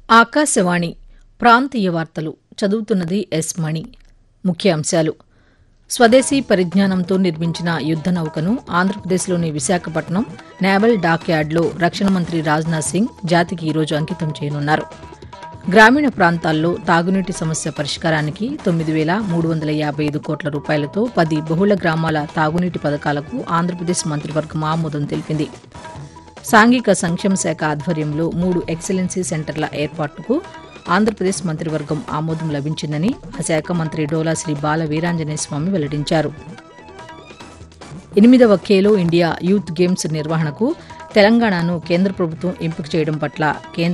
ఆకాశవాణి ప్రాంతీయ వార్తలు చదువుతున్నది ఎస్ మణి ముఖ్యాంశాలు స్వదేశీ పరిజ్ఞానంతో నిర్మించిన యుద్ద నౌకను ఆంధ్రప్రదేశ్లోని విశాఖపట్నం నేవల్ డాక్ యార్డ్లో రక్షణ మంత్రి రాజ్నాథ్ సింగ్ జాతికి ఈరోజు అంకితం చేయనున్నారు గ్రామీణ ప్రాంతాల్లో తాగునీటి సమస్య పరిష్కారానికి తొమ్మిది వేల మూడు వందల యాభై ఐదు కోట్ల రూపాయలతో పది బహుళ గ్రామాల తాగునీటి పథకాలకు ఆంధ్రప్రదేశ్ మంత్రివర్గం ఆమోదం తెలిపింది సాంఘిక సంక్షేమ శాఖ ఆధ్వర్యంలో మూడు ఎక్సలెన్సీ సెంటర్ల ఏర్పాటుకు ఆంధ్రప్రదేశ్ మంత్రివర్గం ఆమోదం లభించిందని ఆ శాఖ మంత్రి డోలా శ్రీ బాల వీరాంజనేయ స్వామి వెల్లడించారు ఎనిమిదవ ఖేలో ఇండియా యూత్ గేమ్స్ నిర్వహణకు తెలంగాణను కేంద్ర ప్రభుత్వం ఎంపిక చేయడం పట్ల కేంద్ర